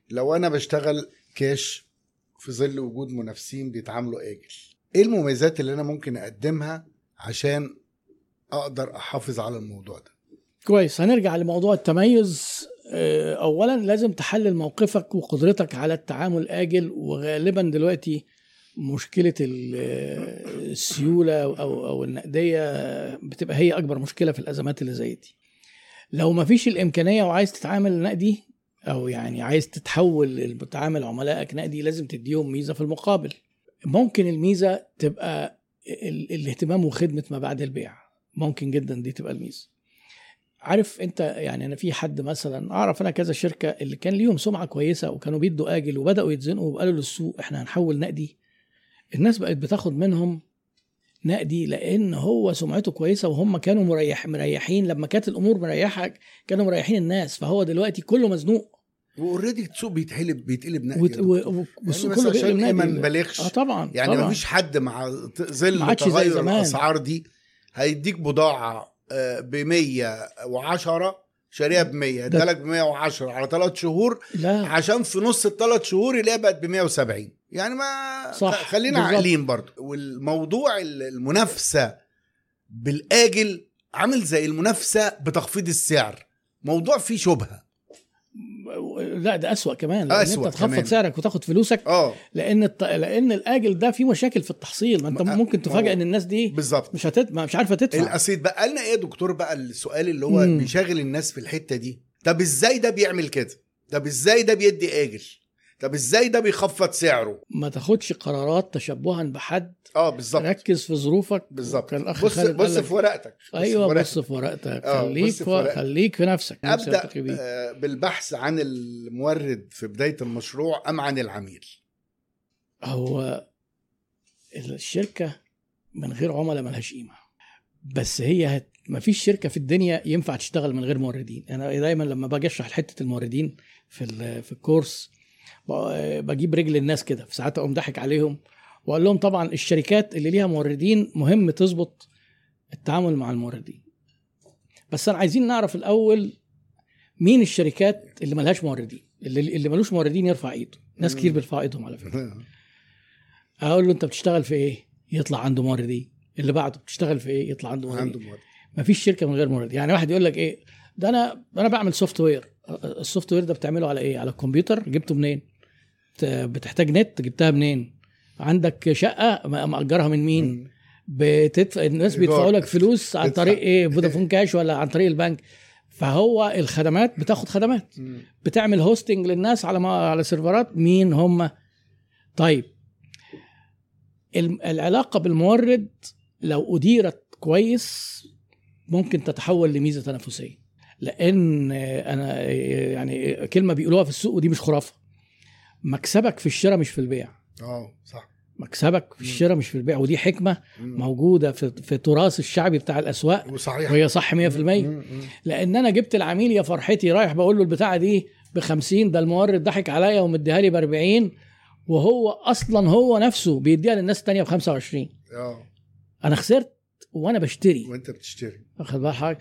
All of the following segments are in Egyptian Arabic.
لو انا بشتغل كاش في ظل وجود منافسين بيتعاملوا اجل ايه المميزات اللي انا ممكن اقدمها عشان اقدر احافظ على الموضوع ده كويس هنرجع لموضوع التميز آه، اولا لازم تحلل موقفك وقدرتك على التعامل اجل وغالبا دلوقتي مشكله ال- آه، السيوله او او النقديه بتبقى هي اكبر مشكله في الازمات اللي زي دي لو ما فيش الامكانيه وعايز تتعامل نقدي او يعني عايز تتحول تعامل عملائك نقدي لازم تديهم ميزه في المقابل ممكن الميزه تبقى ال- الاهتمام وخدمه ما بعد البيع ممكن جدا دي تبقى الميزه عارف انت يعني انا في حد مثلا اعرف انا كذا شركه اللي كان ليهم سمعه كويسه وكانوا بيدوا اجل وبداوا يتزنقوا وقالوا للسوق احنا هنحول نقدي الناس بقت بتاخد منهم نقدي لان هو سمعته كويسه وهم كانوا مريح مريحين لما كانت الامور مريحه كانوا مريحين الناس فهو دلوقتي كله مزنوق واوريدي السوق بيتقلب بيتقلب نقدي وت- يا و- دكتور. و- والسوق يعني كله بس عشان بيقلب إيه ما نقدي نبالغش اه طبعا يعني طبعا. ما فيش حد مع ت- ما ظل عادش زي تغير زمان. الاسعار دي هيديك بضاعه ب 110 شاريها ب 100 ده- ادالك ب 110 على ثلاث شهور لا عشان في نص الثلاث شهور يلاقيها بقت ب 170 يعني ما صح، خ- خلينا بالظبط. عاقلين برضه والموضوع ال- المنافسه بالاجل عامل زي المنافسه بتخفيض السعر موضوع فيه شبهه لا ده اسوأ كمان لان أسوأ انت تخفض كمان. سعرك وتاخد فلوسك اه لان الط... لان الاجل ده فيه مشاكل في التحصيل ما انت ما- ممكن ما تفاجئ هو- ان الناس دي بالظبط مش هتد... ما- مش عارفه تدفع الاسيد بقى لنا ايه يا دكتور بقى السؤال اللي هو مم. بيشاغل الناس في الحته دي طب ازاي ده بيعمل كده طب ازاي ده بيدي اجل طب ازاي ده بيخفض سعره ما تاخدش قرارات تشبها بحد اه بالظبط ركز في ظروفك بالظبط كان الاخ بص خالد بص قال لك- في ورقتك بص ايوه في ورقتك. بص في ورقتك آه، خليك بص في في ورقتك. خليك في نفسك نفسك ابدا تلتقي بيه. آه، بالبحث عن المورد في بدايه المشروع ام عن العميل هو الشركه من غير عملاء ملهاش قيمه بس هي هت... ما فيش شركه في الدنيا ينفع تشتغل من غير موردين انا دايما لما باجي اشرح حته الموردين في ال... في الكورس ب- بجيب رجل الناس كده في ساعات اقوم ضاحك عليهم واقول لهم طبعا الشركات اللي ليها موردين مهم تظبط التعامل مع الموردين بس انا عايزين نعرف الاول مين الشركات اللي ملهاش موردين اللي اللي ملوش موردين يرفع ايده ناس مم. كتير بيرفعوا ايدهم على فكره اقول له انت بتشتغل في ايه يطلع عنده موردين اللي بعده بتشتغل في ايه يطلع عنده موردين عنده مورد مفيش شركه من غير مورد يعني واحد يقول لك ايه ده انا انا بعمل سوفت وير السوفت وير ده بتعمله على ايه على الكمبيوتر جبته منين ت- بتحتاج نت جبتها منين عندك شقه م- مأجرها من مين مم. بتدفع الناس إيجار. بيدفعوا لك فلوس عن تدفع. طريق ايه فودافون كاش ولا عن طريق البنك فهو الخدمات بتاخد خدمات مم. بتعمل هوستنج للناس على ما على سيرفرات مين هم طيب الم- العلاقه بالمورد لو اديرت كويس ممكن تتحول لميزه تنافسيه لان انا يعني كلمه بيقولوها في السوق ودي مش خرافه مكسبك في الشراء مش في البيع اه صح مكسبك في الشراء مش في البيع ودي حكمه مم. موجوده في في التراث الشعبي بتاع الاسواق وصحيح وهي صح 100% مم. مم. لان انا جبت العميل يا فرحتي رايح بقول له البتاعه دي ب 50 ده المورد ضحك عليا ومديها لي ب 40 وهو اصلا هو نفسه بيديها للناس الثانيه ب 25 اه انا خسرت وانا بشتري وانت بتشتري واخد بال حضرتك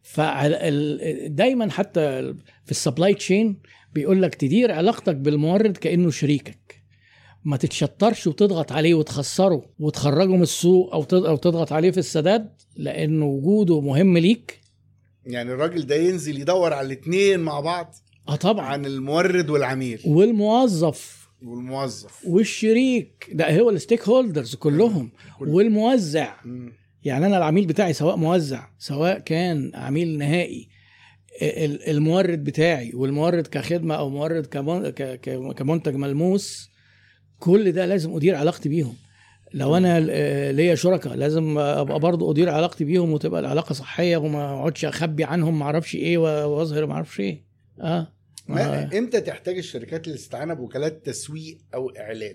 فدايما حتى في السبلاي تشين بيقول لك تدير علاقتك بالمورد كانه شريكك ما تتشطرش وتضغط عليه وتخسره وتخرجه من السوق او تض- او تضغط عليه في السداد لان وجوده مهم ليك يعني الراجل ده ينزل يدور على الاثنين مع بعض اه طبعا عن المورد والعميل والموظف والموظف والشريك ده هو الستيك هولدرز كلهم كله. والموزع مم. يعني انا العميل بتاعي سواء موزع سواء كان عميل نهائي ال- المورد بتاعي والمورد كخدمه او مورد كمن- ك- ك- كمنتج ملموس كل ده لازم ادير علاقتي بيهم لو انا آه، ليا شركاء لازم ابقى برضه ادير علاقتي بيهم وتبقى العلاقه صحيه وما اقعدش اخبي عنهم ما اعرفش ايه واظهر ما اعرفش ايه اه ما امتى تحتاج الشركات الاستعانه بوكالات تسويق او اعلان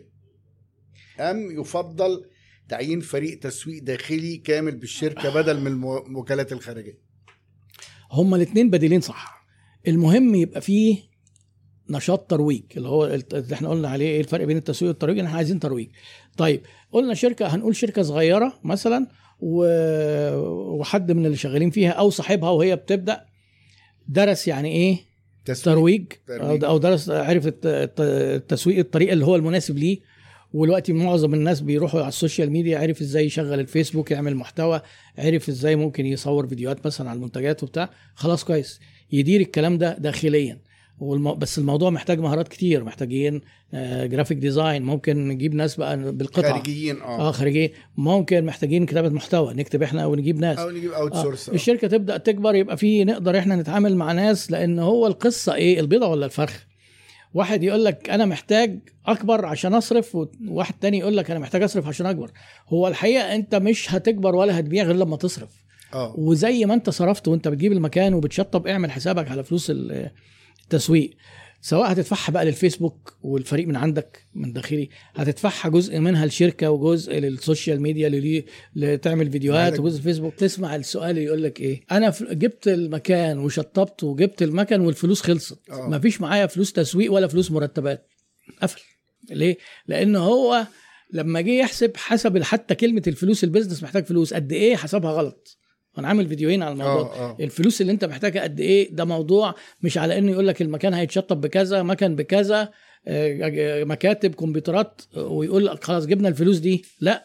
ام يفضل تعيين فريق تسويق داخلي كامل بالشركه بدل من المو- الوكالات الخارجيه هما الاثنين بديلين صح المهم يبقى فيه نشاط ترويج اللي هو الت- اللي احنا قلنا عليه ايه الفرق بين التسويق والترويج ان احنا عايزين ترويج طيب قلنا شركه هنقول شركه صغيره مثلا و... وحد من اللي شغالين فيها او صاحبها وهي بتبدا درس يعني ايه تسويق ترويج ترويج. او أو درس عرف الت- الت- التسويق الطريقه اللي هو المناسب ليه ودلوقتي معظم الناس بيروحوا على السوشيال ميديا عرف ازاي يشغل الفيسبوك يعمل محتوى عرف ازاي ممكن يصور فيديوهات مثلا على المنتجات وبتاع خلاص كويس يدير الكلام ده داخليا والمو... بس الموضوع محتاج مهارات كتير محتاجين آه جرافيك ديزاين ممكن نجيب ناس بقى بالقطعه خارجيين اه اه خارجيين ممكن محتاجين كتابه محتوى نكتب احنا ونجيب ناس او نجيب اوت آه، سورس الشركه تبدا تكبر يبقى في نقدر احنا نتعامل مع ناس لان هو القصه ايه البيضه ولا الفرخ واحد يقول لك انا محتاج اكبر عشان اصرف وواحد تاني يقول لك انا محتاج اصرف عشان اكبر هو الحقيقه انت مش هتكبر ولا هتبيع غير لما تصرف اه وزي ما انت صرفت وانت بتجيب المكان وبتشطب اعمل حسابك على فلوس ال- التسويق سواء هتدفعها بقى للفيسبوك والفريق من عندك من داخلي هتدفعها جزء منها لشركه وجزء للسوشيال ميديا اللي اللي تعمل فيديوهات عندك- وجزء فيسبوك تسمع السؤال اللي يقول لك ايه انا ف- جبت المكان وشطبت وجبت المكن والفلوس خلصت آه. مفيش معايا فلوس تسويق ولا فلوس مرتبات قفل ليه لان هو لما جه يحسب حسب حتى كلمه الفلوس البيزنس محتاج فلوس قد ايه حسبها غلط انا عامل فيديوهين على الموضوع ده. اه اه الفلوس اللي انت محتاجها قد ايه ده موضوع مش على انه يقول لك المكان هيتشطب بكذا مكان بكذا آه، مكاتب كمبيوترات آه، ويقول لك خلاص جبنا الفلوس دي لا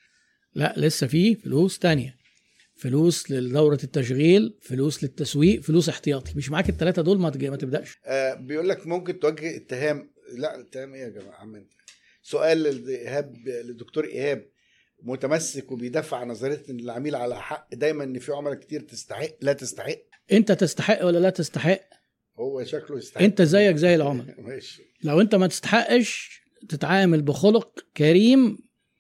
لا لسه في فلوس تانية فلوس لدورة التشغيل فلوس للتسويق فلوس احتياطي مش معاك الثلاثة دول ما تج- ما تبدأش آه، بيقول لك ممكن توجه اتهام لا اتهام ايه يا جماعه عم انت سؤال لايهاب للدكتور ايهاب متمسك وبيدافع عن نظريه ان العميل على حق دايما ان في عملاء كتير تستحق لا تستحق انت تستحق ولا لا تستحق هو شكله يستحق انت زيك زي العملاء ماشي لو انت ما تستحقش تتعامل بخلق كريم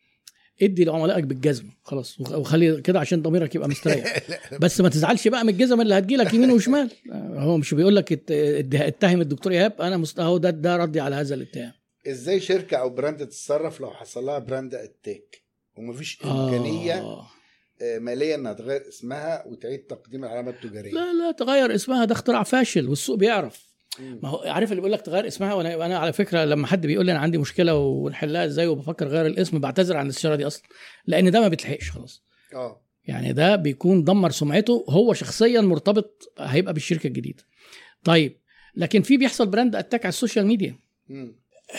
ادي لعملائك بالجزمه خلاص وخ- وخلي كده عشان ضميرك يبقى مستريح بس ما تزعلش بقى من الجزم اللي هتجيلك يمين وشمال هو مش بيقول لك ات- ات- اتهم الدكتور ايهاب انا مست... اهو ده ده ردي على هذا الاتهام ازاي شركه او براند تتصرف لو حصل لها براند اتاك ومفيش امكانيه آه. آه، ماليه انها تغير اسمها وتعيد تقديم العلامه التجاريه لا لا تغير اسمها ده اختراع فاشل والسوق بيعرف مم. ما هو عارف اللي بيقول لك تغير اسمها وانا انا على فكره لما حد بيقول لي انا عندي مشكله ونحلها ازاي وبفكر غير الاسم بعتذر عن الاستشاره دي اصلا لان ده ما بيتلحقش خلاص اه يعني ده بيكون دمر سمعته هو شخصيا مرتبط هيبقى بالشركه الجديده طيب لكن في بيحصل براند اتاك على السوشيال ميديا مم.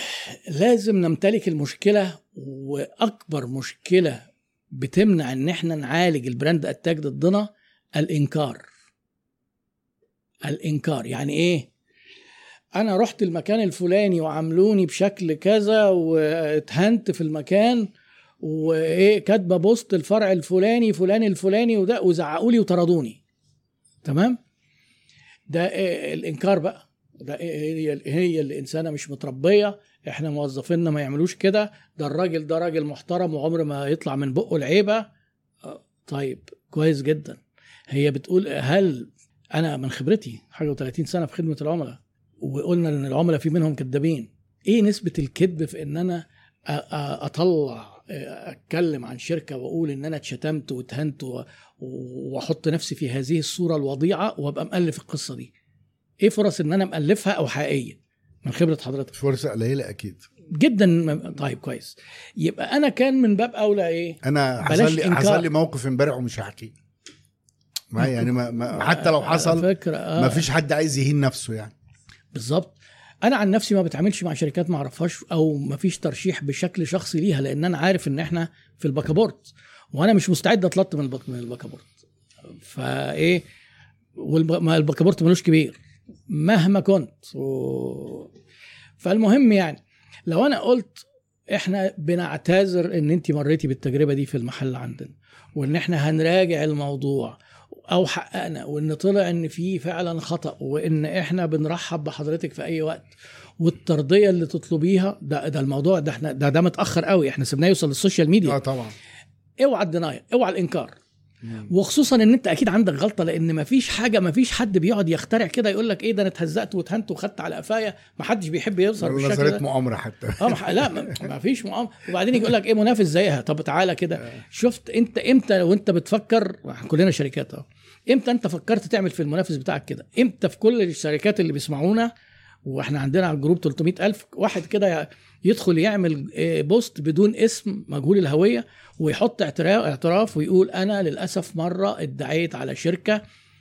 لازم نمتلك المشكله واكبر مشكله بتمنع ان احنا نعالج البراند اتاك ضدنا الانكار الانكار يعني ايه انا رحت المكان الفلاني وعاملوني بشكل كذا واتهنت في المكان وايه كاتبه بوست الفرع الفلاني فلان الفلاني وده وزعقوا لي وطردوني تمام ده إيه الانكار بقى ده إيه هي هي الانسانه مش متربيه احنا موظفينا ما يعملوش كده ده الراجل ده راجل محترم وعمر ما يطلع من بقه العيبه آه، طيب كويس جدا هي بتقول هل انا من خبرتي حاجه و30 سنه في خدمه العملاء وقلنا ان العملاء في منهم كذابين ايه نسبه الكذب في ان انا أ- أ- اطلع اتكلم عن شركه واقول ان انا اتشتمت واتهنت و- واحط نفسي في هذه الصوره الوضيعه وابقى مالف القصه دي ايه فرص ان انا مالفها او حقيقيه من خبره حضرتك فرصه قليله اكيد جدا م- طيب كويس يبقى انا كان من باب اولى ايه انا بلاش حصل لي إنكار. حصل لي موقف امبارح ومش هحكي ما يعني ما ما حتى لو حصل فكرة آه. ما فيش حد عايز يهين نفسه يعني بالظبط انا عن نفسي ما بتعاملش مع شركات ما اعرفهاش او ما فيش ترشيح بشكل شخصي ليها لان انا عارف ان احنا في الباكابورت وانا مش مستعد اتلط من البك... من الباكابورت فايه والب... ما الباكابورت ملوش كبير مهما كنت و... فالمهم يعني لو انا قلت احنا بنعتذر ان انت مريتي بالتجربه دي في المحل عندنا وان احنا هنراجع الموضوع او حققنا وان طلع ان في فعلا خطا وان احنا بنرحب بحضرتك في اي وقت والترضيه اللي تطلبيها ده ده الموضوع ده احنا ده ده متاخر قوي احنا سيبناه يوصل للسوشيال اه ميديا طبعا اوعى الدنايا اوعى الانكار وخصوصا ان انت اكيد عندك غلطه لان مفيش حاجه مفيش حد بيقعد يخترع كده يقول لك ايه ده انا اتهزقت واتهنت وخدت على قفايا محدش بيحب يظهر بالشكل نظريه ده مؤامره حتى اه مح- لا ما ما فيش مؤامره وبعدين يقول لك ايه منافس زيها طب تعالى كده شفت انت امتى وانت بتفكر كلنا شركات اهو امتى انت فكرت تعمل في المنافس بتاعك كده امتى في كل الشركات اللي بيسمعونا واحنا عندنا على الجروب 300 ألف واحد كده يدخل يعمل آه، بوست بدون اسم مجهول الهوية ويحط اعتراف, اعتراف ويقول أنا للأسف مرة ادعيت على شركة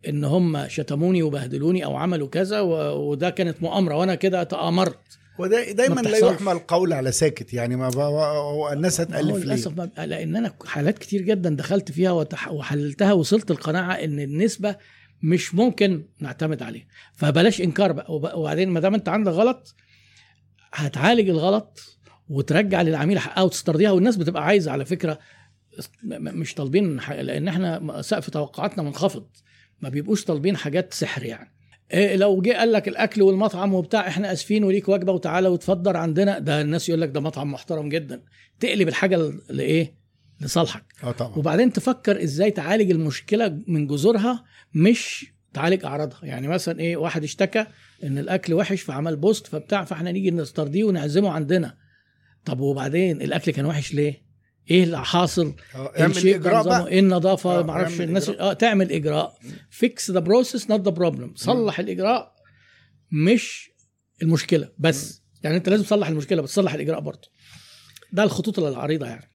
ان هم شتموني وبهدلوني او عملوا كذا و- وده كانت مؤامره وانا كده تامرت وده دايما ما لا بتحصلش. يحمل قول على ساكت يعني ما بقى هو الناس هو هتالف ليه للاسف ما بقى- لان انا حالات كتير جدا دخلت فيها وتح- وحللتها وصلت القناعه ان النسبه مش ممكن نعتمد عليها فبلاش انكار بقى وب- وبعدين ما دام انت عندك غلط هتعالج الغلط وترجع للعميل حقها وتسترضيها والناس بتبقى عايزه على فكره م- م- مش طالبين ح- لان احنا سقف توقعاتنا منخفض ما بيبقوش طالبين حاجات سحر يعني إيه لو جه قال لك الاكل والمطعم وبتاع احنا اسفين وليك وجبه وتعالى وتفضل عندنا ده الناس يقول لك ده مطعم محترم جدا تقلب الحاجه ل- لايه لصالحك اه طبعا وبعدين تفكر ازاي تعالج المشكله من جذورها مش تعالج اعراضها يعني مثلا ايه واحد اشتكى ان الاكل وحش فعمل بوست فبتاع فاحنا نيجي نسترضيه ونعزمه عندنا طب وبعدين الاكل كان وحش ليه ايه اللي حاصل آه، اعمل الشيء ده اجراء نظامه بقى ايه النظافه آه، ما اعرفش اعمل الناس إجراء. اه تعمل اجراء فيكس ذا بروسيس نوت ذا بروبلم صلح الاجراء مش المشكله بس يعني انت لازم تصلح المشكله بس تصلح الاجراء برضه ده الخطوط العريضه يعني